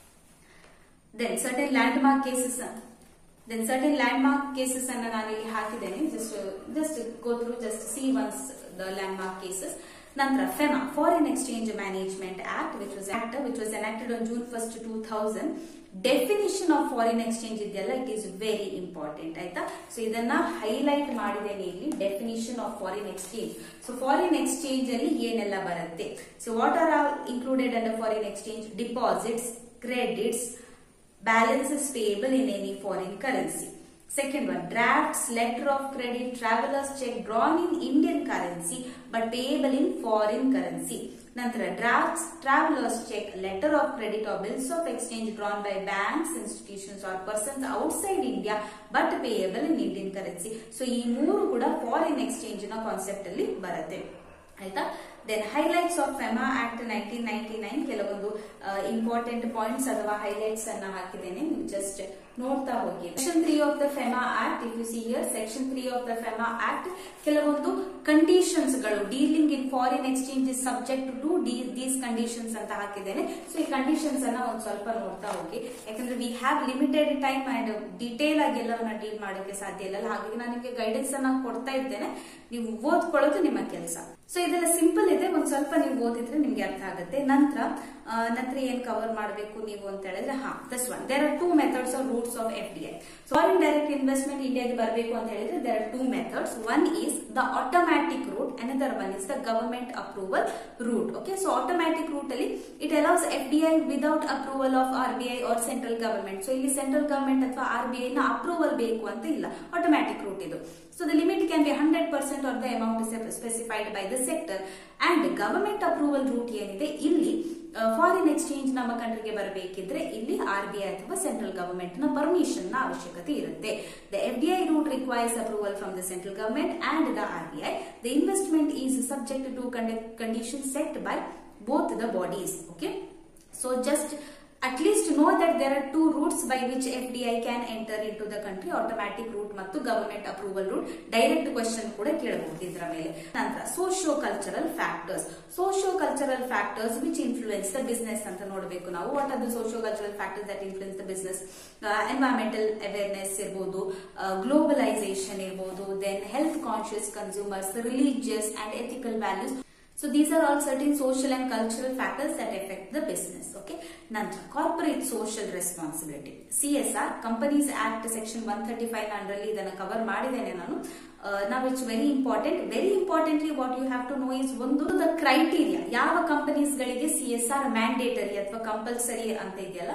then certain landmark cases then certain landmark cases ಅನ್ನ ನಾನು ಇಲ್ಲಿ ಹಾಕಿದ್ದೇನೆ just just go through just see once the landmark cases ನಂತರ FEMA foreign exchange management act which was act which was enacted on June first two thousand definition of foreign exchange ಇದೆಯಲ್ಲ it is very important ಆಯ್ತಾ so ಇದನ್ನ highlight ಮಾಡಿದ್ದೇನೆ ಇಲ್ಲಿ definition of foreign exchange so foreign exchange ಅಲ್ಲಿ ಏನೆಲ್ಲ ಬರುತ್ತೆ so what are all included under foreign exchange deposits credits balances payable in any foreign currency. Second one, drafts, letter of credit, traveler's check drawn in Indian currency but payable in foreign currency. ನಂತರ drafts, traveler's check, letter of credit or bills of exchange drawn by banks, institutions or persons outside India but payable in Indian currency. So ಈ ಮೂರು ಕೂಡ foreign exchange ನ concept ಅಲ್ಲಿ ಬರುತ್ತೆ ಆಯ್ತಾ then highlights of FEMA act nineteen ninety nine ಕೆಲವೊಂದು important points ಅಥವಾ highlights ಅನ್ನ ಹಾಕಿದ್ದೇನೆ ನೀವು ಜಸ್ಟ್ ನೋಡ್ತಾ ಹೋಗಿ section three of the FEMA act if you see here section three of the FEMA act ಕೆಲವೊಂದು ಕಂಡೀಷನ್ಸ್ ಗಳು dealing in foreign exchange is subject to these conditions ಅಂತ ಹಾಕಿದ್ದೇನೆ ಸೊ ಈ ಕಂಡೀಷನ್ಸ್ ಅನ್ನ ಒಂದ್ ಸ್ವಲ್ಪ ನೋಡ್ತಾ ಹೋಗಿ ಯಾಕಂದ್ರೆ we have limited time and detail ಆಗಿ ಎಲ್ಲವನ್ನ ಡೀಲ್ ಮಾಡೋಕೆ ಸಾಧ್ಯ ಇಲ್ಲ ಹಾಗಾಗಿ ನಾನು ನಿಮಗೆ ಗೈಡೆನ್ಸ್ ಅನ್ನ ಕೊಡ್ತಾ ಇದ್ದೇನೆ ನೀವು ಓದ್ಕೊಳ್ಳೋದು ನಿಮ್ಮ ಕೆಲಸ ಸೊ ಇದೆಲ್ಲ ಸಿಂಪಲ್ ಇದೆ ಒಂದ್ ಸ್ವಲ್ಪ ನೀವು ಓದಿದ್ರೆ ನಿಮ್ಗೆ ಅರ್ಥ ಆಗುತ್ತೆ ನಂತರ ನಂತರ ಏನ್ ಕವರ್ ಮಾಡಬೇಕು ನೀವು ಅಂತ ಹೇಳಿದ್ರೆ ಹಾ thus one there are two methods of routes of F D I foreign direct investment ಇಂಡಿಯಾಗೆ ಬರಬೇಕು ಅಂತ ಹೇಳಿದ್ರೆ there are two methods one is the automatic route another one is the government approval route okay so automatic route ಅಲ್ಲಿ it allows F D I without approval of R B I or central government so ಇಲ್ಲಿ central government ಅಥವಾ R B I ನ approval ಬೇಕು ಅಂತ ಇಲ್ಲ automatic route ಇದು so the limit can be hundred percent of the amount specified by the sector and government approval route ಏನಿದೆ ಇಲ್ಲಿ foreign exchange ನಮ್ಮ ಕಂಟ್ರಿಗೆ ಬರಬೇಕಿದ್ರೆ ಇಲ್ಲಿ ಆರ್ ಬಿ ಐ ಅಥವಾ ಸೆಂಟ್ರಲ್ ಗವರ್ಮೆಂಟ್ ನ ಪರ್ಮಿಷನ್ ನ ಅವಶ್ಯಕತೆ ಇರುತ್ತೆ the F D I route requires approval from the central government and the R B I the investment is subject to condition set by both the bodies okay so just at least know that there are two routes by which FDI can enter into the country automatic route ಮತ್ತು government approval route direct question ಕೂಡ ಕೇಳಬಹುದು ಇದರ ಮೇಲೆ ನಂತರ socio cultural factors socio cultural factors which influence the business ಅಂತ ನೋಡಬೇಕು ನಾವು what are the socio cultural factors that influence the business environmental awareness ಇರ್ಬೋದು ಗ್ಲೋಬಲೈಸೇಷನ್ ಇರ್ಬೋದು then health conscious consumers religious and ethical values So these are all certain social and cultural factors that affect the business. Okay. Nantra, corporate social responsibility. CSR, Companies Act section 135 ಅಂಡ್ರಲ್ಲಿ ಇದನ್ನ cover ಮಾಡಿದ್ದೇನೆ ನಾನು ನಾವು it's very important very importantly what you have to know is ಒಂದು the criteria ಯಾವ companies ಗಳಿಗೆ C S R mandatory ಅಥವಾ compulsory ಅಂತ ಇದೆಯಲ್ಲ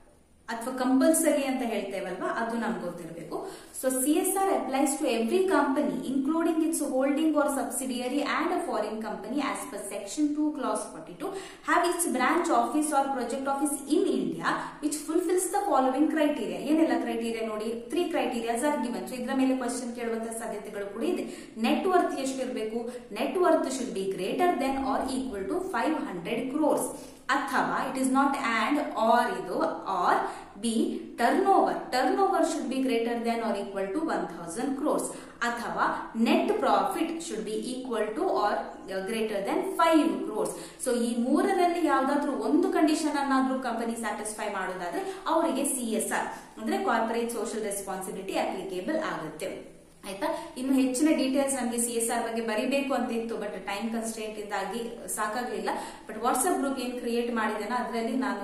ಅಥವಾ ಕಂಪಲ್ಸರಿ ಅಂತ ಹೇಳ್ತೇವಲ್ವಾ ಅದು ನಮ್ಗೆ ಗೊತ್ತಿರಬೇಕು so C S R applies to every company including its holding or subsidiary and a foreign company as per section two clause forty to have its branch office R project office in India which fulfils the following criteria ಏನೆಲ್ಲ criteria ನೋಡಿ three criterias are given so ಇದರ ಮೇಲೆ question ಕೇಳುವಂತಹ ಸಾಧ್ಯತೆಗಳು ಕೂಡ ಇದೆ net worth ಎಷ್ಟಿರಬೇಕು net worth should be greater than or equal to five hundred crores ಅಥವಾ it is not and or ಇದು or B turnover turnover should be greater than or equal to one thousand crores or net profit should be equal to R greater than five crores so ಈ ಮೂರರಲ್ಲಿ ಯಾವ್ದಾದ್ರು ಒಂದು condition ಅನ್ನಾದ್ರೂ company satisfy ಮಾಡೋದಾದ್ರೆ ಅವರಿಗೆ C S R ಅಂದ್ರೆ corporate social responsibility applicable ಆಗುತ್ತೆ ಆಯ್ತಾ ಇನ್ನು ಹೆಚ್ಚಿನ ಡೀಟೇಲ್ಸ್ ನಮಗೆ ಸಿ ಎಸ್ ಆರ್ ಬಗ್ಗೆ ಬರಿಬೇಕು ಅಂತ ಇತ್ತು ಬಟ್ ಟೈಮ್ ಕನ್ಸ್ಟೆಂಟ್ ಇಂದಾಗಿ ಸಾಕಾಗ್ಲಿಲ್ಲ ಬಟ್ ವಾಟ್ಸ್ಆಪ್ ಗ್ರೂಪ್ ಏನ್ ಕ್ರಿಯೇಟ್ ಮಾಡಿದೇನೋ ಅದರಲ್ಲಿ ನಾನು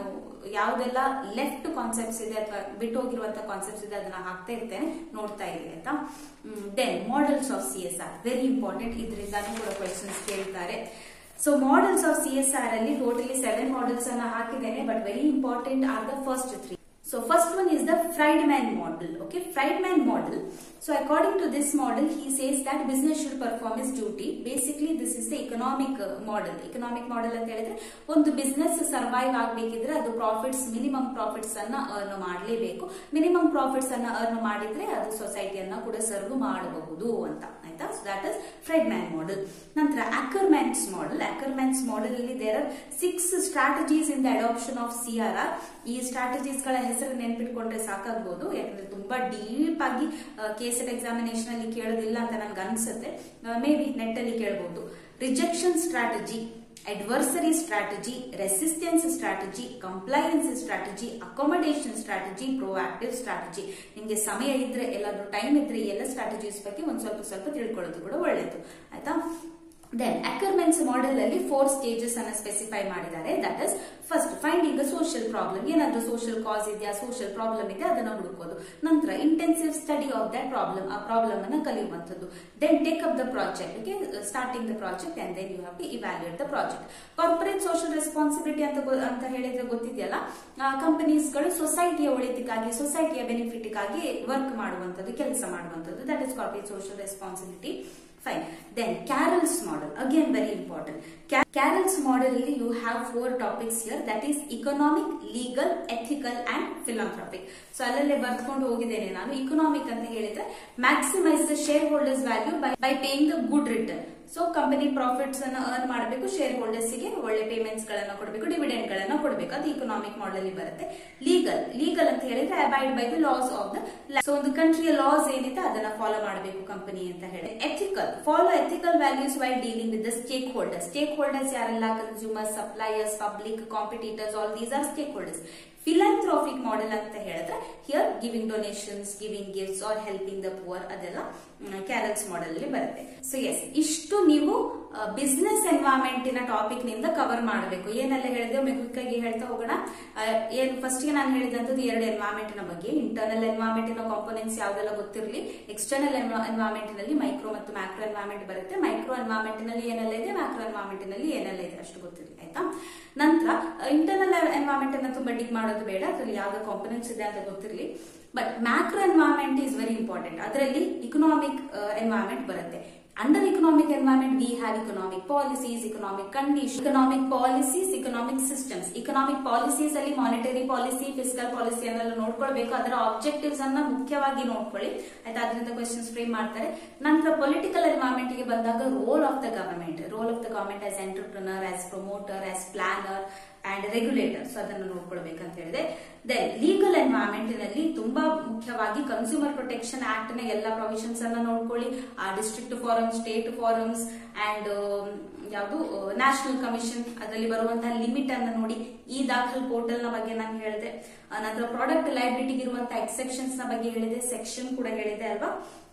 ಯಾವ್ದೆಲ್ಲ ಲೆಫ್ಟ್ ಕಾನ್ಸೆಪ್ಟ್ಸ್ ಇದೆ ಅಥವಾ ಬಿಟ್ಟು ಹೋಗಿರುವಂತ ಕಾನ್ಸೆಪ್ಟ್ಸ್ ಇದೆ ಅದನ್ನ ಹಾಕ್ತಾ ಇರ್ತೇನೆ ನೋಡ್ತಾ ಇರಿ ಆಯ್ತಾ then models of C S R very important ಇದರಿಂದಾನು ಕೂಡ ಕ್ವೆಶನ್ಸ್ ಕೇಳ್ತಾರೆ so models of C S R ಅಲ್ಲಿ ಟೋಟಲಿ ಸೆವೆನ್ ಮಾಡೆಲ್ಸ್ ಅನ್ನ ಹಾಕಿದ್ದೇನೆ but very important are the first three So first one is the Friedman model. Okay, Friedman model. So according to this model, he says that business should perform its duty. Basically, this is the economic uh, model. Economic model ಅಂತ ಹೇಳಿದ್ರೆ ಒಂದು business survive ಆಗ್ಬೇಕಿದ್ರೆ ಅದು profits minimum profits ಅನ್ನ earn ಮಾಡಲೇಬೇಕು minimum profits ಅನ್ನ earn ಮಾಡಿದ್ರೆ ಅದು ಸೊಸೈಟಿಯನ್ನ ಕೂಡ ಸರ್ವ್ ಮಾಡಬಹುದು ಅಂತ ಆಯ್ತಾ so that is Friedman model ನಂತರ ಅಕರ್ಮ್ಯಾನ್ಸ್ ಮಾಡೆಲ್ ಅಕರ್ಮ್ಯಾನ್ಸ್ ಮಾಡೆಲ್ ಅಲ್ಲಿ there are six strategies in the adoption of C R R ಈ ಸ್ಟ್ರಾಟಜೀಸ್ ಗಳ ಹೆಸರು ನೆನ್ಪಿಟ್ಕೊಂಡ್ರೆ ಸಾಕಾಗ್ಬೋದು ಯಾಕಂದ್ರೆ ತುಂಬಾ ಡೀಪ್ ಆಗಿ ಕೆಸೆಟ್ ಎಕ್ಸಾಮಿನೇಷನ್ ಅಲ್ಲಿ ಕೇಳೋದಿಲ್ಲ ಅಂತ ನನ್ಗೆ ಅನ್ಸುತ್ತೆ ಮೇ ಬಿ ನೆಟ್ ಅಲ್ಲಿ ಕೇಳಬಹುದು rejection strategy adversary strategy, resistance strategy, compliance strategy, accommodation strategy, proactive strategy. ನಿಮ್ಗೆ ಸಮಯ ಇದ್ರೆ ಎಲ್ಲಾದ್ರೂ ಟೈಮ್ ಇದ್ರೆ ಈ ಎಲ್ಲ ಸ್ಟ್ರಾಟಜೀಸ್ ಬಗ್ಗೆ ಒಂದ್ ಸ್ವಲ್ಪ ಸ್ವಲ್ಪ ತಿಳ್ಕೊಳ್ಳೋದು ಕೂಡ ಒಳ್ಳೇದು ಆಯ್ತಾ ದೆನ್ ಅಕರ್ಮೆನ್ಸ್ ಮಾಡೆಲ್ ಅಲ್ಲಿ ಫೋರ್ ಸ್ಟೇಜಸ್ ಅನ್ನ ಸ್ಪೆಸಿಫೈ ಮಾಡಿದ್ದಾರೆ that is first finding social problem ಏನಾದ್ರೂ ಸೋಷಿಯಲ್ ಕಾಸ್ ಇದೆಯಾ ಸೋಷಿಯಲ್ ಪ್ರಾಬ್ಲಮ್ ಇದೆ ಅದನ್ನ ಹುಡುಕೋದು ನಂತರ intensive study of that problem ಆ ಪ್ರಾಬ್ಲಮ್ ಅನ್ನ ಕಲಿಯುವಂಥದ್ದು then take up the project okay starting the project and then you have to evaluate the project corporate social responsibility ಅಂತ ಗೊ- ಅಂತ ಹೇಳಿದ್ರೆ ಗೊತ್ತಿದೆಯಲ್ಲ ಕಂಪನೀಸ್ಗಳು ಸೊಸೈಟಿಯ ಒಳಿತಿಗಾಗಿ ಸೊಸೈಟಿಯ ಬೆನಿಫಿಟ್ಗಾಗಿ ವರ್ಕ್ ಮಾಡುವಂಥದ್ದು ಕೆಲಸ ಮಾಡುವಂಥದ್ದು that is corporate social responsibility fine then Carroll's model again very important Carroll's model ಅಲ್ಲಿ you have four topics here that is economic legal ethical and philanthropic so ಅಲ್ಲಲ್ಲೇ ಬರ್ಕೊಂಡು ಹೋಗಿದ್ದೇನೆ ನಾನು ಇಕನಾಮಿಕ್ ಅಂತ ಹೇಳಿದ್ರೆ maximise the shareholders value by by paying the good return so company profits ಅನ್ನ earn ಮಾಡಬೇಕು shareholders ಗೆ ಒಳ್ಳೆ ಪೇಮೆಂಟ್ಸ್ ಗಳನ್ನ ಕೊಡಬೇಕು ಡಿವಿಡೆಂಡ್ ಗಳನ್ನ ಕೊಡಬೇಕು ಅದು ಇಕನಾಮಿಕ್ ಮಾಡೆಲ್ ಅಲ್ಲಿ ಬರುತ್ತೆ ಲೀಗಲ್ ಲೀಗಲ್ ಅಂತ ಹೇಳಿದ್ರೆ abide by the laws of the so ಒಂದು ಕಂಟ್ರಿಯ ಲಾಸ್ ಏನಿದೆ ಅದನ್ನ ಫಾಲೋ ಮಾಡಬೇಕು ಕಂಪನಿ ಅಂತ ಹೇಳಿ ethical follow ethical values why dealing with the stakeholders stakeholders ಯಾರೆಲ್ಲ consumer suppliers public competitors all these are stakeholders philanthropic model ಅಂತ ಹೇಳಿದ್ರೆ here giving donations giving gifts or helping the poor ಅದೆಲ್ಲ Carroll's model ಅಲ್ಲಿ ಬರುತ್ತೆ so yes ಇಷ್ಟು ನೀವು business ಎನ್ವೈರನ್ಮೆಂಟಿನ topic ನಿಂದ ಕವರ್ ಮಾಡಬೇಕು ಏನೆಲ್ಲ ಹೇಳಿದೆ ಒಮ್ಮೆ ಕ್ವಿಕ್ ಆಗಿ ಹೇಳ್ತಾ ಹೋಗೋಣ ಆ, ಏನ್ ಫಸ್ಟ್ ಗೆ ನಾನು ಹೇಳಿದಂತದ್ದು ಎರಡು ಎನ್ವೈರನ್ಮೆಂಟಿನ ಬಗ್ಗೆ ಇಂಟರ್ನಲ್ ಎನ್ವೈರನ್ಮೆಂಟಿನ ಕಾಂಪೋನೆಂಟ್ಸ್ ಯಾವ್ದೆಲ್ಲ ಗೊತ್ತಿರಲಿ ಎಕ್ಸ್ಟರ್ನಲ್ ಎನ್ವೈರನ್ಮೆಂಟಿನಲ್ಲಿ ಮೈಕ್ರೋ ಮತ್ತು ಮ್ಯಾಕ್ರೋ ಎನ್ವೈರನ್ಮೆಂಟ್ ಬರುತ್ತೆ ಮೈಕ್ರೋ ಎನ್ವೈರನ್ಮೆಂಟಿನಲ್ಲಿ ಏನೆಲ್ಲ ಇದೆ ಮ್ಯಾಕ್ರೋ ಎನ್ವೈರನ್ಮೆಂಟಿನಲ್ಲಿ ಏನೆಲ್ಲ ಇದೆ ಅಷ್ಟು ಗೊತ್ತಿರಲಿ ಆಯ್ತಾ ನಂತರ ಇಂಟರ್ನಲ್ ಎನ್ವೈರನ್ಮೆಂಟ್ ಅನ್ನ ತುಂಬಾ ಡಿಗ್ ಮಾಡೋದು ಬೇಡ ಅದ್ರಲ್ಲಿ ಯಾವ್ದು ಕಾಂಪೋನೆಂಟ್ಸ್ ಇದೆ ಅಂತ ಗೊತ್ತಿರಲಿ but macro environment is very important ಅದರಲ್ಲಿ ಇಕನಾಮಿಕ್ ಎನ್ವೈರನ್ಮೆಂಟ್ ಬರುತ್ತೆ under economic environment we have economic policies economic condition economic policies economic systems economic policies ಅಲ್ಲಿ ಮಾನಿಟರಿ ಪಾಲಿಸಿ ಫಿಸಿಕಲ್ ಪಾಲಿಸಿ ಅನ್ನೆಲ್ಲ ನೋಡ್ಕೊಳ್ಬೇಕು ಅದರ ಆಬ್ಜೆಕ್ಟಿವ್ಸ್ ಅನ್ನ ಮುಖ್ಯವಾಗಿ ನೋಡ್ಕೊಳ್ಳಿ ಆಯ್ತಾ ಅದರಿಂದ ಕ್ವೆಶನ್ಸ್ ಫ್ರೇಮ್ ಮಾಡ್ತಾರೆ ನಂತರ ಪೊಲಿಟಿಕಲ್ ಎನ್ವೈರನ್ಮೆಂಟ್ ಗೆ ಬಂದಾಗ role of the government role of the government as entrepreneur as promoter as planner and regulator so ಅದನ್ನು ನೋಡ್ಕೊಳ್ಬೇಕಂತ ಹೇಳಿದೆ ದೆನ್ ಲೀಗಲ್ ಎನ್ವೈರನ್ಮೆಂಟ್ ನಲ್ಲಿ ತುಂಬಾ ಮುಖ್ಯವಾಗಿ ಕನ್ಸ್ಯೂಮರ್ ಪ್ರೊಟೆಕ್ಷನ್ ಆಕ್ಟ್ ನ ಎಲ್ಲ ಪ್ರೊವಿಷನ್ಸ್ ಅನ್ನ ನೋಡ್ಕೊಳ್ಳಿ ಆ district forum state forums and ಯಾವುದು ನ್ಯಾಷನಲ್ ಕಮಿಷನ್ ಅದರಲ್ಲಿ ಬರುವಂತಹ ಲಿಮಿಟ್ ಅನ್ನ ನೋಡಿ ಈ ದಾಖಲ್ ಪೋರ್ಟಲ್ ನ ಬಗ್ಗೆ ನಾನು ಹೇಳಿದೆ ಆ, ನಂತರ ಪ್ರಾಡಕ್ಟ್ ಲೈಬಿಲಿಟಿ ಇರುವಂತಹ ಎಕ್ಸೆಪ್ಷನ್ಸ್ ನ ಬಗ್ಗೆ ಹೇಳಿದೆ ಸೆಕ್ಷನ್ ಕೂಡ ಹೇಳಿದೆ ಅಲ್ವಾ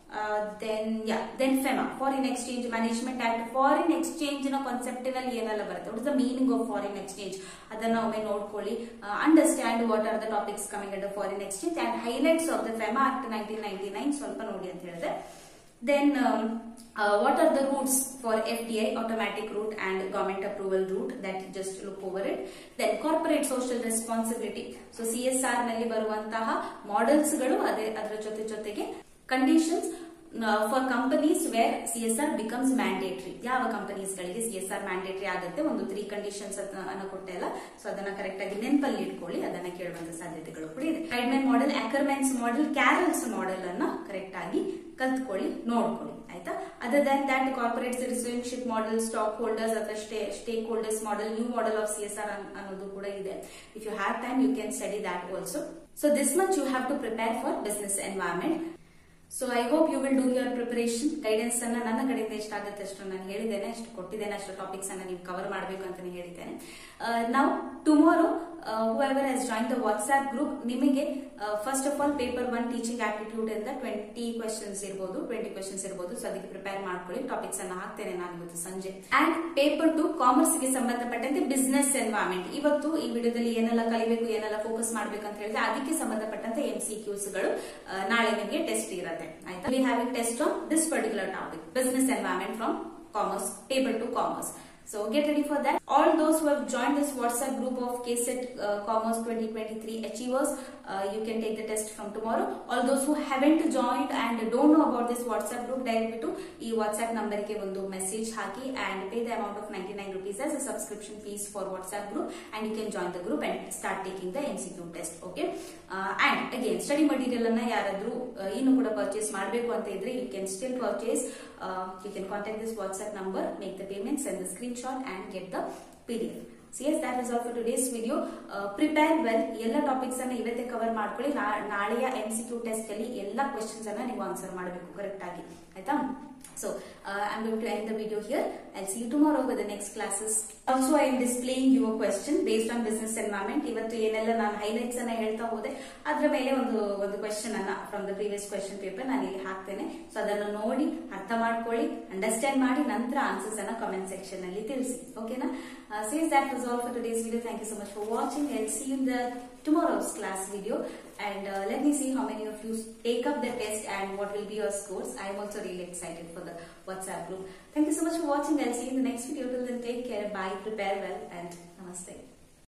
then ya then FEMA foreign exchange management act foreign exchange ನ ಕಾನ್ಸೆಪ್ಟ್ ನಲ್ಲಿ ಏನೆಲ್ಲ ಬರುತ್ತೆ what is the meaning of foreign exchange ಅದನ್ನ ಒಮ್ಮೆ ನೋಡ್ಕೊಳ್ಳಿ understand what are the topics coming under foreign exchange and highlights of the FEMA act nineteen ninety nine ಸ್ವಲ್ಪ ನೋಡಿ ಅಂತ ಹೇಳಿದೆ then um, uh, what are the routes for fdi automatic route and government approval route that you just look over it then corporate social responsibility so csr ನಲ್ಲಿ ಬರುವಂತಹ models ಗಳು ಅದೇ ಅದರ ಜೊತೆ ಜೊತೆಗೆ conditions for companies where CSR becomes mandatory ಯಾವ companies ಗಳಿಗೆ CSR mandatory ಆಗುತ್ತೆ ಒಂದು ತ್ರೀ ಕಂಡೀಷನ್ಸ್ ಅನ್ನ ಕೊಟ್ಟೆಲ್ಲ ಸೊ ಅದನ್ನ ಕರೆಕ್ಟ್ ಆಗಿ ನೆನಪಲ್ಲಿ ಇಟ್ಕೊಳ್ಳಿ ಅದನ್ನ ಕೇಳುವಂತ ಸಾಧ್ಯತೆಗಳು ಕೂಡ ಇದೆ Friedman model Ackerman's model Carroll's model ಅನ್ನ ಕರೆಕ್ಟ್ ಆಗಿ ಕಲ್ತ್ಕೊಳ್ಳಿ ನೋಡ್ಕೊಳ್ಳಿ ಆಯ್ತಾ other than that corporate citizenship model stockholders ಅಥವಾ stakeholders model new model of C S R ಅನ್ನೋದು ಕೂಡ ಇದೆ if you have time you can study that also so this much you have to prepare for business environment so I hope you will do your preparation guidance ಅನ್ನ ನನ್ನ ಕಡೆಯಿಂದ ಎಷ್ಟಾಗುತ್ತೆ ಅಷ್ಟು ನಾನು ಹೇಳಿದ್ದೇನೆ ಅಷ್ಟು ಕೊಟ್ಟಿದ್ದೇನೆ ಅಷ್ಟು ಟಾಪಿಕ್ಸ್ ಅನ್ನ ನೀವು ಕವರ್ ಮಾಡಬೇಕು ಅಂತ ಹೇಳಿದ್ದೇನೆ ನಾವು tomorrow whoever has join the WhatsApp group ನಿಮಗೆ first of all paper one teaching aptitude ಅಂತ ಟ್ವೆಂಟಿ ಕ್ವಶನ್ಸ್ ಇರ್ಬೋದು ಟ್ವೆಂಟಿ ಕ್ವಶನ್ಸ್ ಇರ್ಬೋದು ಸೊ ಅದಕ್ಕೆ ಪ್ರಿಪೇರ್ ಮಾಡ್ಕೊಳ್ಳಿ ಟಾಪಿಕ್ಸ್ ಅನ್ನ ಹಾಕ್ತೇನೆ ನಾನು ಇವತ್ತು ಸಂಜೆ ಅಂಡ್ ಪೇಪರ್ ಟು ಕಾಮರ್ಸ್ ಗೆ ಸಂಬಂಧಪಟ್ಟಂತೆ ಬಿಸ್ನೆಸ್ ಎನ್ವೈರನ್ಮೆಂಟ್ ಇವತ್ತು ಈ ವಿಡಿಯೋದಲ್ಲಿ ಏನೆಲ್ಲ ಕಲಿಬೇಕು ಏನೆಲ್ಲ ಫೋಕಸ್ ಮಾಡಬೇಕು ಅಂತ ಹೇಳಿದ್ರೆ ಅದಕ್ಕೆ ಸಂಬಂಧಪಟ್ಟಂತೆ ಎಂ ಸಿ ಕ್ಯೂಸ್ ಗಳು ಆ, ನಾಳೆ ನಿಮಗೆ ಟೆಸ್ಟ್ ಇರುತ್ತೆ ಆಯ್ತಾ we having test on this particular topic business environment from commerce, paper to commerce. So get ready for that. All those who have joined this WhatsApp group of KSET uh, Commerce 2023 Achievers, uh, you can take the test from tomorrow. All those who haven't joined and don't know about this WhatsApp group, ದಯವಿಟ್ಟು ಈ WhatsApp ನಂಬರ್ಗೆ ಒಂದು message ಹಾಕಿ and pay the amount of 99 rupees as a subscription fees for WhatsApp group and you can join the group and start taking the MCQ test. Okay. Uh, and again, study material ಅನ್ನ ಯಾರಾದ್ರೂ uh, ಇನ್ನು ಕೂಡ purchase ಮಾಡಬೇಕು ಅಂತ ಇದ್ರೆ you can still purchase you can contact this WhatsApp number make the payment send the screenshot and get the P D F so yes that is all for today's video prepare well ಎಲ್ಲ topics ಅನ್ನ ಇವತ್ತೇ cover ಮಾಡ್ಕೊಳ್ಳಿ ನಾ- ನಾಳೆಯ M C Q test ಅಲ್ಲಿ ಎಲ್ಲ questions ಅನ್ನ ನೀವು ಆನ್ಸರ್ ಮಾಡಬೇಕು ಕರೆಕ್ಟ್ ಆಗಿ ಆಯ್ತಾ so I am going to end the video here I see you tomorrow with the next classes also I am displaying your question based on business environment ಇವತ್ತು ಏನೆಲ್ಲ ನಾನು ಹೈಲೈಟ್ಸ್ ಅನ್ನ ಹೇಳ್ತಾ ಹೋದೆ ಅದರ ಮೇಲೆ ಒಂದು ಒಂದು ಕ್ವೆಶನ್ ಅನ್ನ from the previous question paper ನಾನು ಇಲ್ಲಿ ಹಾಕ್ತೇನೆ ಸೊ ಅದನ್ನು ನೋಡಿ ಅರ್ಥ ಮಾಡ್ಕೊಳ್ಳಿ ಅಂಡರ್ಸ್ಟ್ಯಾಂಡ್ ಮಾಡಿ ನಂತರ ಆನ್ಸರ್ಸ್ ಅನ್ನ ಕಮೆಂಟ್ ಸೆಕ್ಷನ್ ಅಲ್ಲಿ ತಿಳಿಸಿ ಓಕೆನಾ says that was all for today's video thank you so much for watching I see in the tomorrow's class video and uh, let me see how many of you take up the test and what will be your scores i am also really excited for the whatsapp group thank you so much for watching i'll see you in the next video till then take care bye prepare well and namaste